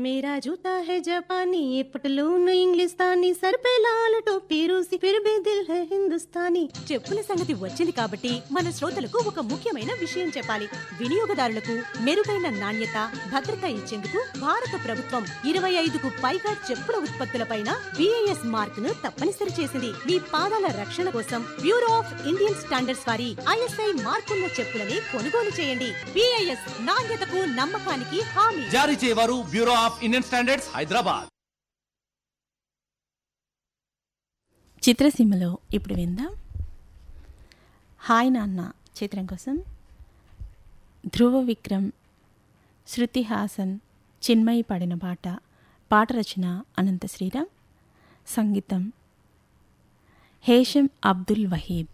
मेरा जूता है जापानी ये पटलून इंग्लिस्तानी सर पे लाल टोपी रूसी फिर भी दिल है हिंदुस्तानी చెప్పుల సంగతి వచ్చింది కాబట్టి మన శ్రోతలకు ఒక ముఖ్యమైన విషయం చెప్పాలి వినియోగదారులకు మెరుగైన నాణ్యత భద్రత ఇచ్చేందుకు భారత ప్రభుత్వం ఇరవై ఐదుకు పైగా చెప్పుల ఉత్పత్తులపైన బిఐఎస్ మార్క్ ను తప్పనిసరి చేసింది మీ పాదాల రక్షణ కోసం బ్యూరో ఆఫ్ ఇండియన్ స్టాండర్డ్స్ వారి ఐఎస్ఐ మార్కున్న చెప్పులని కొనుగోలు చేయండి బిఐఎస్ నాణ్యతకు నమ్మకానికి హామీ జారీ చేయవారు Bureau of Indian Standards Hyderabad చిత్రసీమలో ఇప్పుడు విందాం హాయ్ నాన్న చిత్రం కోసం ధ్రువ విక్రమ్ శృతి హాసన్ చిన్మయి పాడిన పాట పాట రచన అనంత శ్రీరామ్ సంగీతం హేషం అబ్దుల్ వహీద్